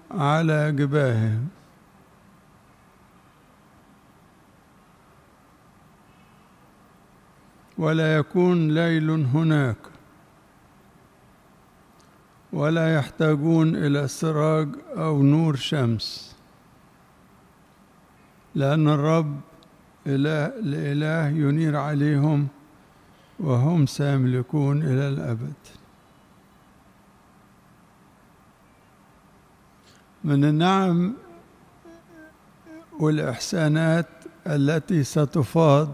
على جباههم ولا يكون ليل هناك ولا يحتاجون الى سراج او نور شمس لان الرب اله الاله ينير عليهم وهم سيملكون الى الابد من النعم والاحسانات التي ستفاض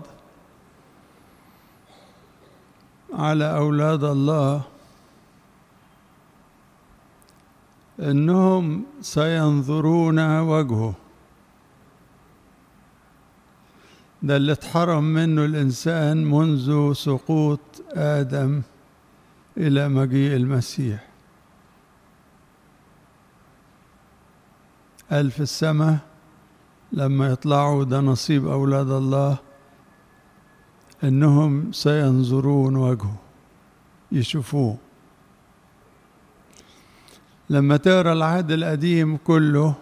على اولاد الله انهم سينظرون وجهه ده اللي اتحرم منه الانسان منذ سقوط ادم الى مجيء المسيح قال في السماء لما يطلعوا ده نصيب اولاد الله انهم سينظرون وجهه يشوفوه لما تقرا العهد القديم كله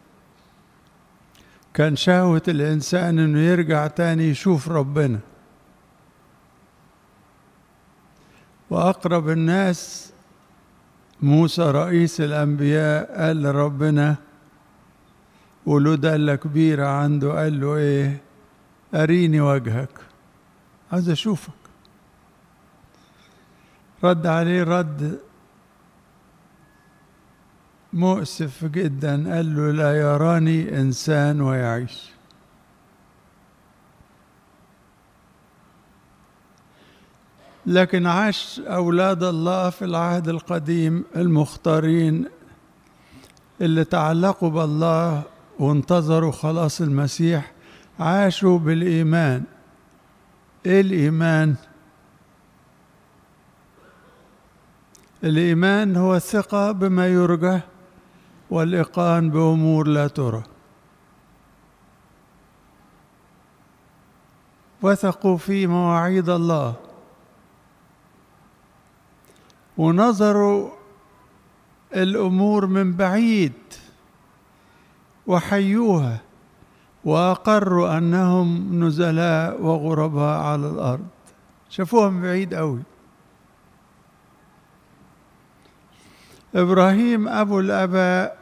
كان شهوة الإنسان إنه يرجع تاني يشوف ربنا وأقرب الناس موسى رئيس الأنبياء قال لربنا وله دالة كبيرة عنده قال له إيه أريني وجهك عايز أشوفك رد عليه رد مؤسف جدا قال له لا يراني انسان ويعيش لكن عاش اولاد الله في العهد القديم المختارين اللي تعلقوا بالله وانتظروا خلاص المسيح عاشوا بالايمان ايه الايمان الايمان هو الثقه بما يرجى والإيقان بأمور لا ترى وثقوا في مواعيد الله ونظروا الأمور من بعيد وحيوها وأقروا أنهم نزلاء وغرباء على الأرض شافوها من بعيد أوي إبراهيم أبو الآباء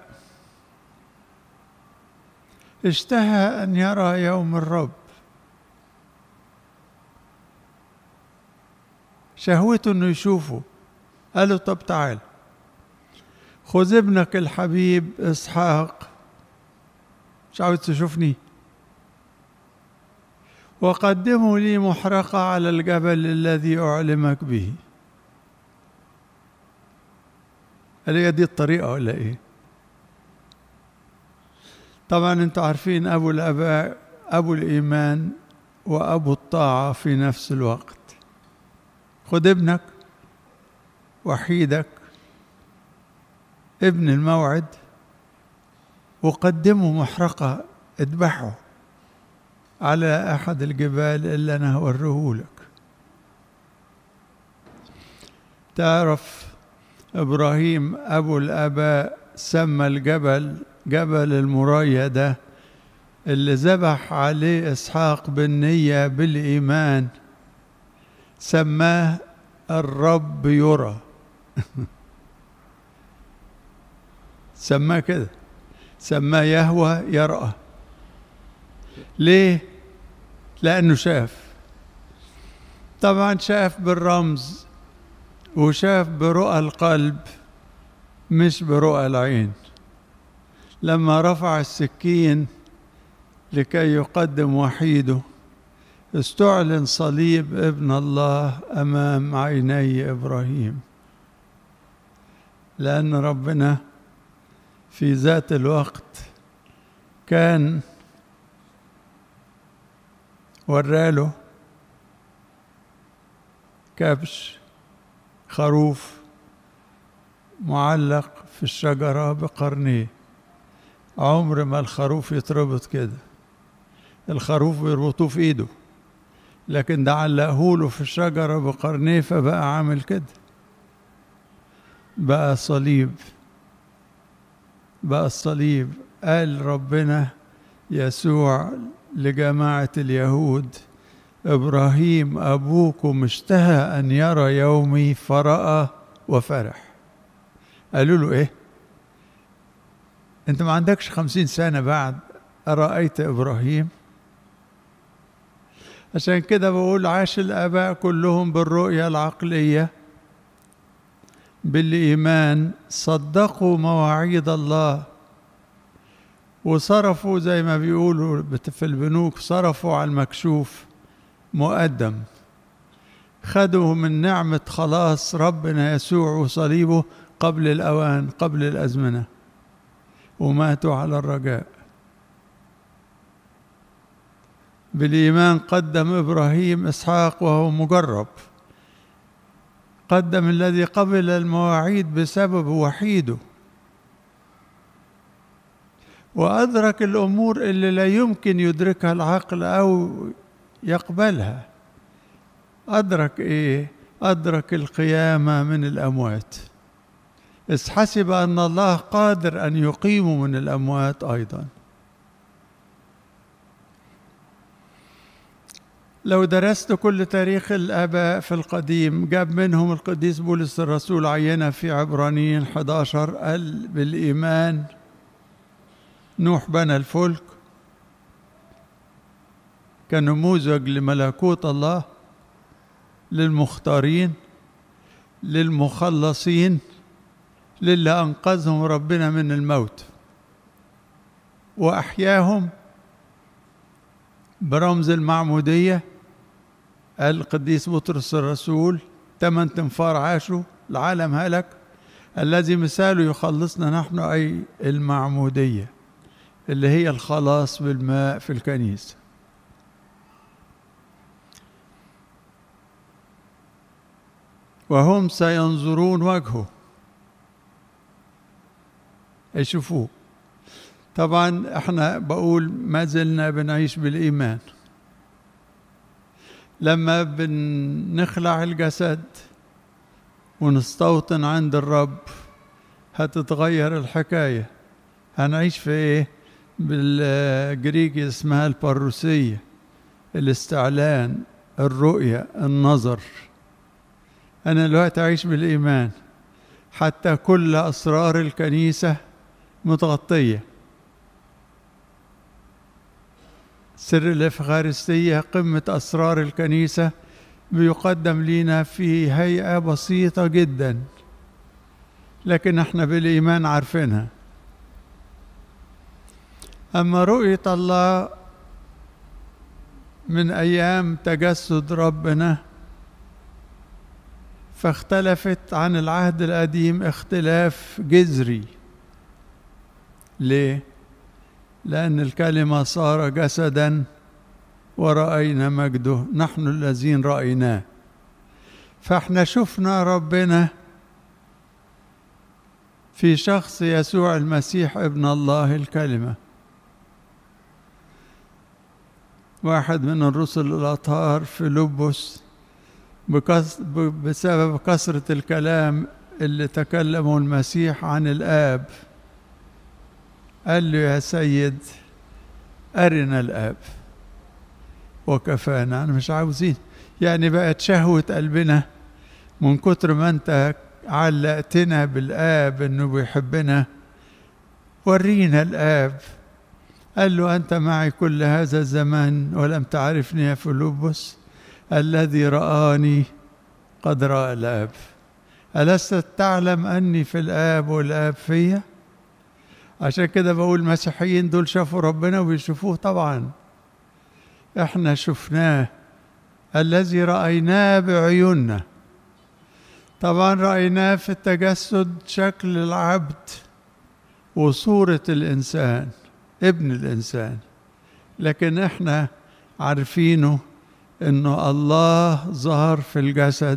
اشتهى أن يرى يوم الرب شهوته أنه يشوفه قال له طب تعال خذ ابنك الحبيب إسحاق مش عاوز تشوفني وقدمه لي محرقة على الجبل الذي أعلمك به قال هي دي الطريقة ولا إيه؟ طبعا أنتوا عارفين أبو الآباء أبو الإيمان وأبو الطاعة في نفس الوقت خد ابنك وحيدك ابن الموعد وقدمه محرقة اذبحه على أحد الجبال اللي أنا هوريهولك تعرف إبراهيم أبو الآباء سمى الجبل جبل المريا ده اللي ذبح عليه إسحاق بالنية بالإيمان سماه الرب يرى سماه كده سماه يهوى يرأى ليه؟ لأنه شاف طبعا شاف بالرمز وشاف برؤى القلب مش برؤى العين لما رفع السكين لكي يقدم وحيده استعلن صليب ابن الله امام عيني ابراهيم لان ربنا في ذات الوقت كان وراله كبش خروف معلق في الشجرة بقرنيه عمر ما الخروف يتربط كده الخروف بيربطوه في ايده لكن ده علقهوله في الشجرة بقرنيه فبقى عامل كده بقى صليب بقى الصليب قال ربنا يسوع لجماعة اليهود إبراهيم أبوكم اشتهى أن يرى يومي فرأى وفرح قالوا له إيه أنت ما عندكش خمسين سنة بعد أرأيت إبراهيم عشان كده بقول عاش الآباء كلهم بالرؤية العقلية بالإيمان صدقوا مواعيد الله وصرفوا زي ما بيقولوا في البنوك صرفوا على المكشوف مقدم خدوا من نعمة خلاص ربنا يسوع وصليبه قبل الأوان قبل الأزمنة وماتوا على الرجاء بالإيمان قدم إبراهيم إسحاق وهو مجرب قدم الذي قبل المواعيد بسبب وحيده وأدرك الأمور اللي لا يمكن يدركها العقل أو يقبلها أدرك إيه؟ أدرك القيامة من الأموات إذ حسب أن الله قادر أن يقيم من الأموات أيضا لو درست كل تاريخ الآباء في القديم جاب منهم القديس بولس الرسول عينة في عبرانيين 11 قال بالإيمان نوح بنى الفلك كنموذج لملكوت الله للمختارين للمخلصين للي أنقذهم ربنا من الموت وأحياهم برمز المعمودية القديس بطرس الرسول ثمان تنفار عاشوا العالم هلك الذي مثاله يخلصنا نحن أي المعمودية اللي هي الخلاص بالماء في الكنيسة وهم سينظرون وجهه يشوفوه طبعا احنا بقول ما زلنا بنعيش بالإيمان لما بنخلع الجسد ونستوطن عند الرب هتتغير الحكاية هنعيش في ايه بالجريكي اسمها الباروسية الاستعلان الرؤية النظر أنا دلوقتي أعيش بالإيمان حتى كل أسرار الكنيسة متغطية سر الإفخارستية قمة أسرار الكنيسة بيقدم لنا في هيئة بسيطة جدا لكن احنا بالإيمان عارفينها أما رؤية الله من أيام تجسد ربنا فاختلفت عن العهد القديم اختلاف جذري ليه؟ لأن الكلمة صار جسدا ورأينا مجده نحن الذين رأيناه فاحنا شفنا ربنا في شخص يسوع المسيح ابن الله الكلمة واحد من الرسل الأطهار في لبس بسبب كثرة الكلام اللي تكلمه المسيح عن الآب قال له يا سيد أرنا الآب وكفانا أنا مش عاوزين يعني بقت شهوة قلبنا من كتر ما أنت علقتنا بالآب إنه بيحبنا ورينا الآب قال له أنت معي كل هذا الزمان ولم تعرفني يا فيلبس الذي رآني قد رأى الآب ألست تعلم أني في الآب والآب فيا عشان كده بقول المسيحيين دول شافوا ربنا وبيشوفوه طبعا احنا شفناه الذي رأيناه بعيوننا طبعا رأيناه في التجسد شكل العبد وصورة الإنسان ابن الإنسان لكن احنا عارفينه انه الله ظهر في الجسد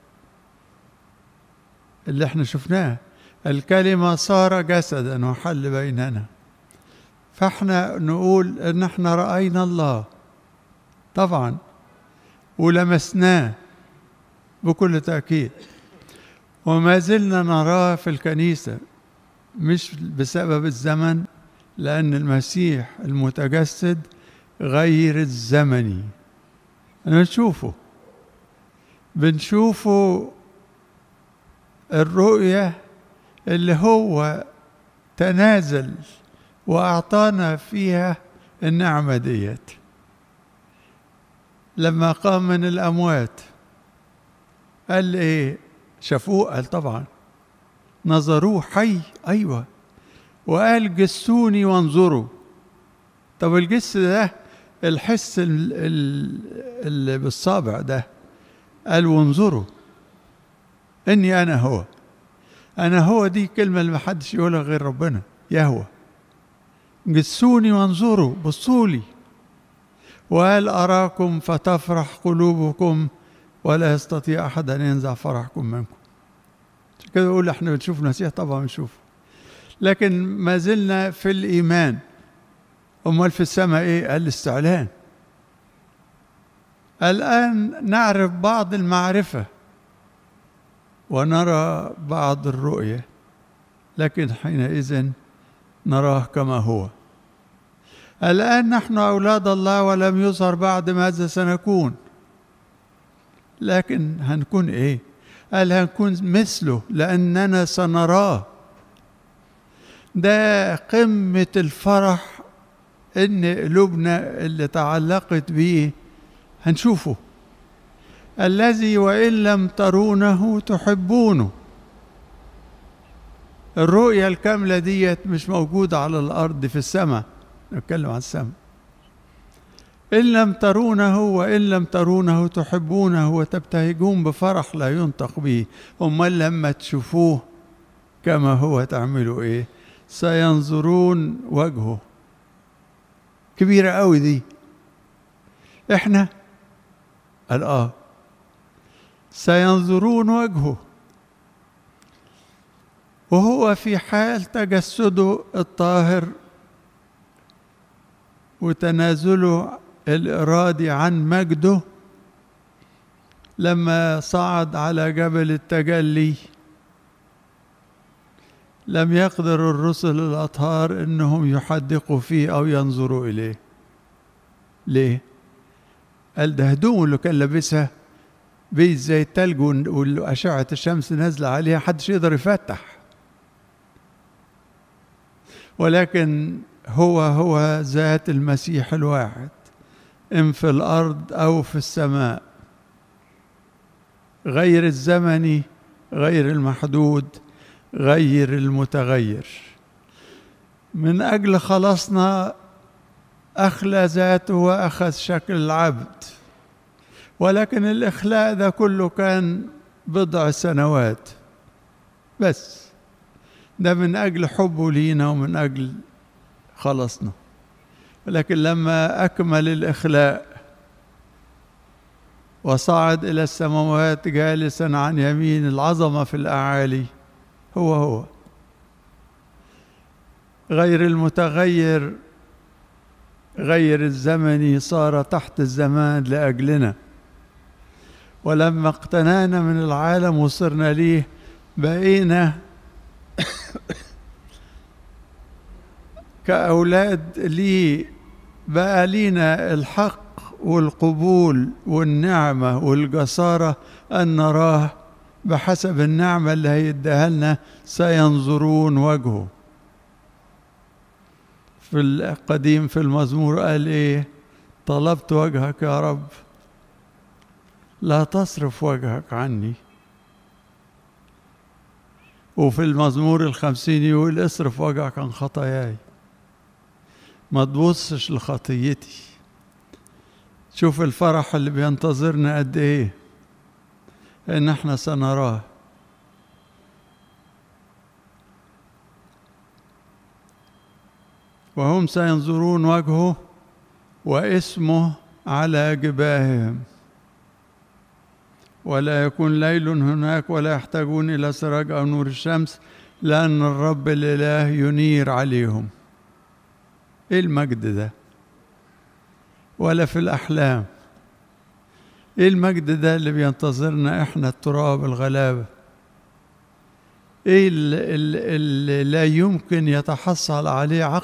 اللي احنا شفناه الكلمة صار جسدا وحل بيننا فاحنا نقول ان احنا رأينا الله طبعا ولمسناه بكل تأكيد وما زلنا نراه في الكنيسة مش بسبب الزمن لأن المسيح المتجسد غير الزمني نشوفه بنشوفه الرؤية اللي هو تنازل وأعطانا فيها النعمة ديت لما قام من الأموات قال إيه شافوه قال طبعا نظروه حي أيوة وقال جسوني وانظروا طب الجس ده الحس اللي بالصابع ده قال وانظروا اني انا هو انا هو دي كلمه اللي محدش يقولها غير ربنا يهوى جسوني وانظروا بصوا لي وقال اراكم فتفرح قلوبكم ولا يستطيع احد ان ينزع فرحكم منكم عشان كده بقول احنا بنشوف المسيح طبعا بنشوفه لكن ما زلنا في الايمان امال في السماء ايه قال الاستعلان الان نعرف بعض المعرفه ونرى بعض الرؤيه لكن حينئذ نراه كما هو الان نحن اولاد الله ولم يظهر بعد ماذا سنكون لكن هنكون ايه قال هنكون مثله لاننا سنراه ده قمه الفرح ان قلوبنا اللي تعلقت بيه هنشوفه الذي وان لم ترونه تحبونه الرؤية الكاملة ديت مش موجودة على الأرض في السماء نتكلم عن السماء إن لم ترونه وإن لم ترونه تحبونه وتبتهجون بفرح لا ينطق به أمال لما تشوفوه كما هو تعملوا إيه سينظرون وجهه كبيرة قوي دي إحنا قال آه سينظرون وجهه وهو في حال تجسده الطاهر وتنازله الإرادي عن مجده لما صعد على جبل التجلي لم يقدر الرسل الأطهار إنهم يحدقوا فيه أو ينظروا إليه ليه؟ قال ده هدومه اللي كان لابسها بيت زي التلج وأشعة الشمس نازلة عليها حدش يقدر يفتح ولكن هو هو ذات المسيح الواحد إن في الأرض أو في السماء غير الزمني غير المحدود غير المتغير من أجل خلصنا أخلى ذاته وأخذ شكل العبد ولكن الإخلاء ده كله كان بضع سنوات بس ده من أجل حبه لينا ومن أجل خلصنا لكن لما أكمل الإخلاء وصعد إلى السماوات جالسا عن يمين العظمة في الأعالي هو هو غير المتغير غير الزمني صار تحت الزمان لأجلنا ولما اقتنانا من العالم وصرنا ليه بقينا كأولاد ليه بقى لينا الحق والقبول والنعمة والجسارة أن نراه بحسب النعمة اللي هيديها لنا سينظرون وجهه في القديم في المزمور قال ايه طلبت وجهك يا رب لا تصرف وجهك عني وفي المزمور الخمسين يقول اصرف وجهك عن خطاياي ما تبصش لخطيتي شوف الفرح اللي بينتظرنا قد ايه ان احنا سنراه وهم سينظرون وجهه واسمه على جباههم ولا يكون ليل هناك ولا يحتاجون الى سراج او نور الشمس لان الرب الاله ينير عليهم ايه المجد ده ولا في الاحلام ايه المجد ده اللي بينتظرنا احنا التراب الغلابه ايه اللي, اللي لا يمكن يتحصل عليه عقل